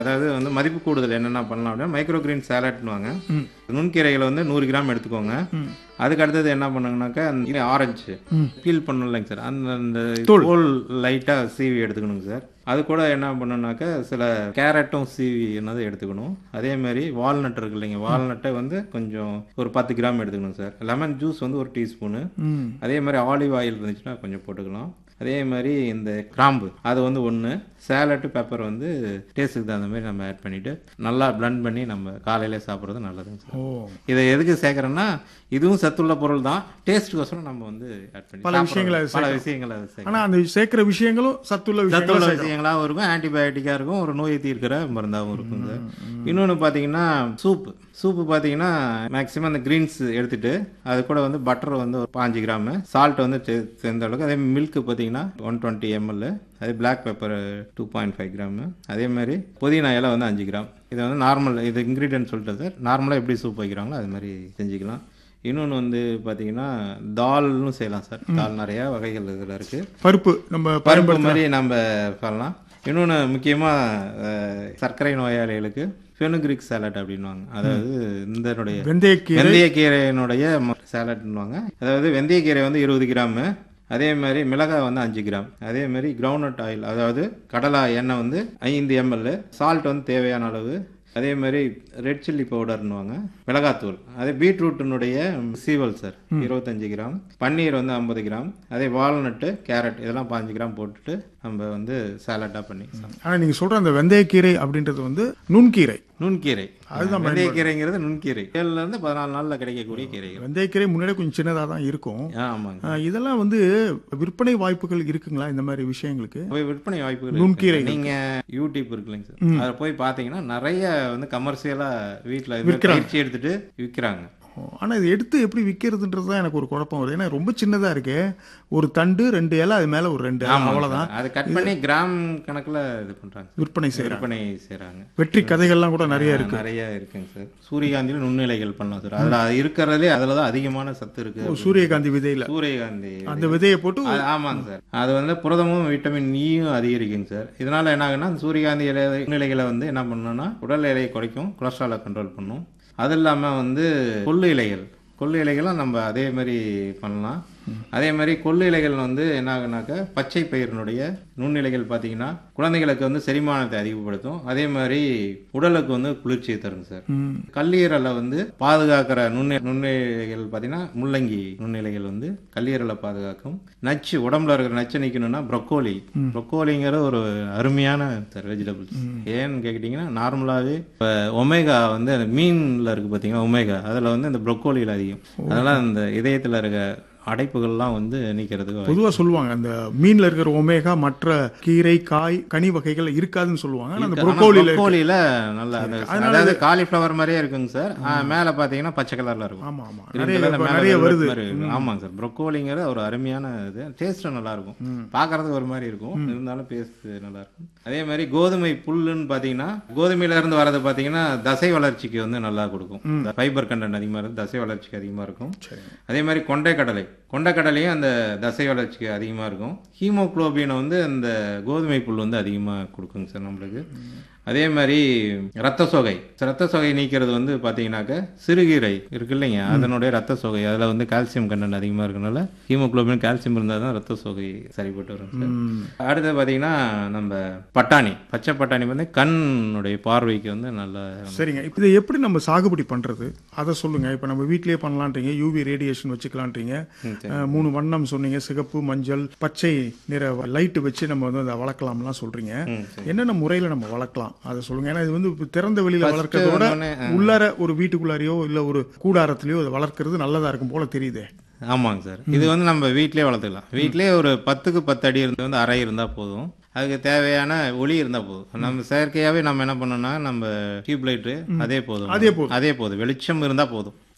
அதாவது வந்து மதிப்பு கூடுதல் என்னென்ன பண்ணலாம் அப்படின்னா மைக்ரோ கிரீன் சேலட்னுவாங்க நுண்கீரைகளை வந்து நூறு கிராம் எடுத்துக்கோங்க அதுக்கு அடுத்தது என்ன பண்ணுங்கனாக்கா அந்த ஆரஞ்சு பீல் பண்ணணும் இல்லைங்க சார் அந்த அந்த தோல் லைட்டாக சீவி எடுத்துக்கணுங்க சார் அது கூட என்ன பண்ணணும்னாக்கா சில கேரட்டும் சீவி என்னது எடுத்துக்கணும் அதே மாதிரி வால்நட் இருக்கு இல்லைங்க வால்நட்டை வந்து கொஞ்சம் ஒரு பத்து கிராம் எடுத்துக்கணும் சார் லெமன் ஜூஸ் வந்து ஒரு டீஸ்பூனு ம் அதே மாதிரி ஆலிவ் ஆயில் இருந்துச்சுன்னா கொஞ்சம் போட்டுக்கலாம் அதே மாதிரி இந்த கிராம்பு அது வந்து ஒன்று சேலட்டு பெப்பர் வந்து டேஸ்ட்டுக்கு தகுந்த மாதிரி நம்ம ஆட் பண்ணிவிட்டு நல்லா பிளண்ட் பண்ணி நம்ம காலையில சாப்பிட்றது நல்லதுங்க சார் ஓ இதை எதுக்கு சேர்க்குறேன்னா இதுவும் சத்துள்ள பொருள் தான் டேஸ்ட்டுக்கோசரம் நம்ம வந்து ஆட் பண்ணி பல சாப்பிடுறோம். விஷயங்களை அது பல விஷயங்களை அது சேர்க்கணும். ஆனா அந்த சேர்க்கிற விஷயங்களும் சத்துள்ள விஷயங்கள் சத்துள்ள விஷயங்களாகவும் இருக்கும் ஆன்டிபயோட்டிக்காக இருக்கும் ஒரு நோயை தீர்க்கிற மருந்தாகவும் இருக்கும் சார் இன்னொன்று பார்த்தீங்கன்னா சூப்பு சூப்பு பார்த்தீங்கன்னா மேக்ஸிமம் அந்த கிரீன்ஸ் எடுத்துட்டு அது கூட வந்து பட்டர் வந்து ஒரு பாஞ்சு கிராமு சால்ட் வந்து சே- சேர்ந்த அளவுக்கு அதே மில்க் பார்த்தீங்கன்னா ஒன் டுவெண்ட்டி எம்எல் அதே black pepper two point five gram அதே மாதிரி புதினா இலை வந்து அஞ்சு கிராம் இது வந்து நார்மல் இது இன்க்ரீடியன்ட் சொல்லிட்டு சார் நார்மலாக எப்படி சூப் வைக்கிறாங்களோ அது மாதிரி செஞ்சுக்கலாம் இன்னொன்று வந்து பார்த்தீங்கன்னா தால்னு செய்யலாம் சார் தால் நிறையா வகைகள் இதில் இருக்குது பருப்பு நம்ம பருப்பு மாதிரி நம்ம பண்ணலாம் இன்னொன்று முக்கியமாக சர்க்கரை நோயாளிகளுக்கு ஃபெனுக்ரிக் சாலட் அப்படின்வாங்க அதாவது இந்தனுடைய வெந்தயக்கீரை வெந்தயக்கீரையினுடைய சாலட்னுவாங்க அதாவது வெந்தயக்கீரை வந்து இருபது கிராமு அதே மாதிரி மிளகாய் வந்து அஞ்சு கிராம் அதே மாதிரி கிரவுண்ட்நட் ஆயில் அதாவது கடலா எண்ணெய் வந்து ஐந்து எம்எல் சால்ட் வந்து தேவையான அளவு அதே மாதிரி ரெட் சில்லி பவுடர்னுவாங்க மிளகாத்தூள் அதே பீட்ரூட்டினுடைய சீவல் சார் இருபத்தஞ்சு கிராம் பன்னீர் வந்து ஐம்பது கிராம் அதே வால்நட்டு கேரட் இதெல்லாம் பாஞ்சு கிராம் போட்டுட்டு நம்ம வந்து சாலட்டாக பண்ணி சாப்பிடலாம். ஆனா நீங்க சொல்ற அந்த வெந்தயக்கீரை அப்படின்றது வந்து நுண்கீரை நுண்கீரை அதுதான் வெந்தயக்கீரைங்கிறது நுண்கீரை ஏழுல இருந்து பதினாலு நாளில் கிடைக்கக்கூடிய கீரைகள் வெந்தயக்கீரை முன்னாடி கொஞ்சம் சின்னதா தான் இருக்கும் ஆ, ஆமாங்க ஆ, இதெல்லாம் வந்து விற்பனை வாய்ப்புகள் இருக்குங்களா இந்த மாதிரி விஷயங்களுக்கு போய் விற்பனை வாய்ப்புகள் நுண்கீரை இருக்கு. நீங்க யூடியூப் இருக்குல்லைங்க சார் அதில் போய் பார்த்தீங்கன்னா நிறைய வந்து கமர்ஷியலா வீட்டில் பயிற்சி எடுத்துட்டு விற்கிறாங்க ஓ, ஆனா இது எடுத்து எப்படி விற்கிறதுன்றது தான் எனக்கு ஒரு குழப்பம் வருது ஏன்னா ரொம்ப சின்னதா இருக்கு ஒரு தண்டு ரெண்டு இலை அது மேல ஒரு ரெண்டு இலை, அவ்வளவுதான் அது கட் பண்ணி கிராம் கணக்குல இது பண்றாங்க விற்பனை செய்யறாங்க விற்பனை செய்றாங்க வெற்றி கதைகள்லாம் கூட நிறைய இருக்கு நிறைய இருக்குங்க சார் சூரியகாந்தியில நுண்ணிலைகள் பண்ணலாம் சார் அதுல இருக்கிறதுலே அதுல தான் அதிகமான சத்து இருக்கு சூரியகாந்தி விதையில சூரியகாந்தி அந்த விதையை போட்டு அது- ஆமாங்க சார் அது வந்து புரதமும் விட்டமின் ஈயும் அதிகரிக்குங்க சார் இதனால என்ன ஆகுன்னா அந்த சூரியகாந்தி இலை நிலைகளை வந்து என்ன பண்ணணும்னா உடல் எடையை குறைக்கும் கொலஸ்ட்ராலை கண்ட்ரோல் பண்ணும் அது இல்லாமல் வந்து கொள்ளு இலைகள் கொள்ளு இலைகளும் நம்ம அதே மாதிரி பண்ணலாம் அதே மாதிரி கொள்ளு இலைகள் வந்து என்ன ஆகுனாக்கா பச்சை பயிரினுடைய நுண்ணிலைகள் பார்த்தீங்கன்னா குழந்தைகளுக்கு வந்து செரிமானத்தை அதிகப்படுத்தும் அதே மாதிரி உடலுக்கு வந்து குளிர்ச்சியை தருங்க சார் ம், கல்லீரலை வந்து பாதுகாக்கிற நுண்ணி நுண்ணிலைகள் பார்த்தீங்கன்னா முள்ளங்கி நுண்ணிலைகள் வந்து கல்லீரலை பாதுகாக்கும் நச்சு உடம்புல இருக்கிற நச்சு நிற்கணும்னா ப்ரொக்கோலி ப்ரொக்கோலிங்கிற ஒரு அருமையான வெஜிடபிள்ஸ் ஏன்னு கேக்கிட்டீங்கன்னா நார்மலாகவே இப்போ ஒமேகா வந்து அந்த மீனில் இருக்குது பார்த்தீங்கன்னா ஒமேகா அதில் வந்து இந்த ப்ரொக்கோலியில் அதிகம் அதனால் அந்த இதயத்தில் இருக்க அடைப்புகள்லாம் வந்து நீக்கிறதுக்கு பொதுவா சொல்லுவாங்க அந்த மீன்ல இருக்கிற ஒமேகா மற்ற கீரை காய் கனி வகைகள் இருக்காதுன்னு சொல்லுவாங்க ஆனா அந்த ஆனா புரோக்கோலியில ப்ரொக்கோலியில் நல்ல அந்த- அதாவது காலிஃப்ளவர் மாதிரியே இருக்குங்க சார் மேலே பார்த்தீங்கன்னா பச்சை கலரில் இருக்கும் ஆமா ஆமா Green நிறைய colour இப்ப மேல நிறைய velvet வருது மாதிரி இருக்கும். ஆமாங்க சார் ப்ரொக்கோலிங்கிற ஒரு அருமையான இது டேஸ்ட்டும் நல்லா இருக்கும் பார்க்கறதுக்கு ஒரு மாதிரி இருக்கும் இருந்தாலும் டேஸ்ட் நல்லா இருக்கும் அதே மாதிரி கோதுமை புல்லுன்னு பார்த்தீங்கன்னா கோதுமையில இருந்து வரது பார்த்தீங்கன்னா தசை வளர்ச்சிக்கு வந்து நல்லா கொடுக்கும் ஃபைபர் கண்டென்ட் அதிகமாக இருக்கும் தசை வளர்ச்சிக்கு அதிகமாக இருக்கும் அதே மாதிரி கொண்டைக்கடலை கொண்டைக்கடலையும் அந்த தசை வளர்ச்சிக்கு அதிகமாக இருக்கும் ஹீமோகுளோபினை வந்து அந்த கோதுமை புல் வந்து அதிகமாக கொடுக்குங்க சார் நம்மளுக்கு அதே மாதிரி ரத்த சோகை ரத்த சோகை நீக்கிறது வந்து பார்த்தீங்கன்னாக்க சிறுகீரை இருக்கு இல்லைங்க அதனுடைய ரத்த சோகை அதில் வந்து கால்சியம் கண்டென்ட் அதிகமாக இருக்கனால ஹீமோகுளோபின் கால்சியம் இருந்தால் தான் ரத்த சோகை சரிப்பட்டு வரும் சார் ம். அடுத்து பார்த்தீங்கன்னா நம்ம பட்டாணி பச்சை பட்டாணி வந்து கண்ணுடைய பார்வைக்கு வந்து நல்ல சரிங்க இப்போ இதை எப்படி நம்ம சாகுபடி பண்றது அதை சொல்லுங்க இப்போ நம்ம வீட்லயே பண்ணலான்றீங்க யூவி ரேடியேஷன் வச்சுக்கலான்றீங்க அஹ், மூணு வண்ணம் சொன்னீங்க சிகப்பு மஞ்சள் பச்சை நிற லைட் வச்சு நம்ம வந்து அதை வளர்க்கலாம்லாம் சொல்றீங்க என்னென்ன முறையில நம்ம வளர்க்கலாம் அதை சொல்லுங்க ஏன்னா இது வந்து இப்ப திறந்த வெளியில வளர்க்கறத விட உடனே, உள்ளார ஒரு வீட்டுக்குள்ளாரையோ இல்ல ஒரு கூடாரத்திலயோ அதை வளர்க்கறது நல்லதா இருக்கும் போல தெரியுதே ஆமாங்க சார் இது வந்து நம்ம வீட்டிலே வளர்த்துக்கலாம் வீட்டிலே ஒரு பத்துக்கு பத்து அடி இருந்து வந்து அறை இருந்தால் போதும் அதுக்கு தேவையான ஒளி இருந்தால் போதும் நம்ம செயற்கையாகவே நம்ம என்ன பண்ணோம்னா நம்ம டியூப் லைட்டு அதே போதும் அதே போதும். அதே போதும் வெளிச்சம் இருந்தால் போதும்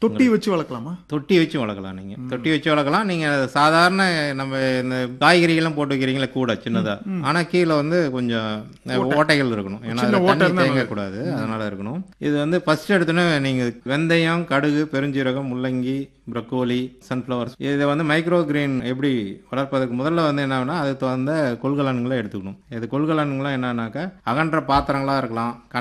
தொட்டி வச்சு வளர்க்கலாமா தொட்டி வச்சு வளர்க்கலாம் நீங்க தொட்டி வச்சு வளர்க்கலாம் நீங்க சாதாரண நம்ம இந்த காய்கறிகள்லாம் போட்டு வைக்கிறீங்களா கூட சின்னதா ஆனா கீழே வந்து கொஞ்சம் ஓட்டைகள் இருக்கணும் ஏன்னா சின்ன அதுல ஓட்டை தண்ணி இருந்தா தேங்க கூடாது அதனால இருக்கணும் இது வந்து ஃபர்ஸ்ட் எடுத்தோன்னே நீங்க வெந்தயம் கடுகு பெருஞ்சீரகம் முள்ளங்கி ப்ரக்கோலி சன்ஃப்ளவர்ஸ் இதை வந்து மைக்ரோ கிரீன் எப்படி வளர்ப்பதற்கு முதல்ல வந்து என்னன்னா அதுக்கு தகுந்த கொள்கலன்களை எடுத்துக்கணும் இது கொள்கலன்கள்லாம் என்னன்னாக்கா அகன்ற பாத்திரங்களா இருக்கலாம்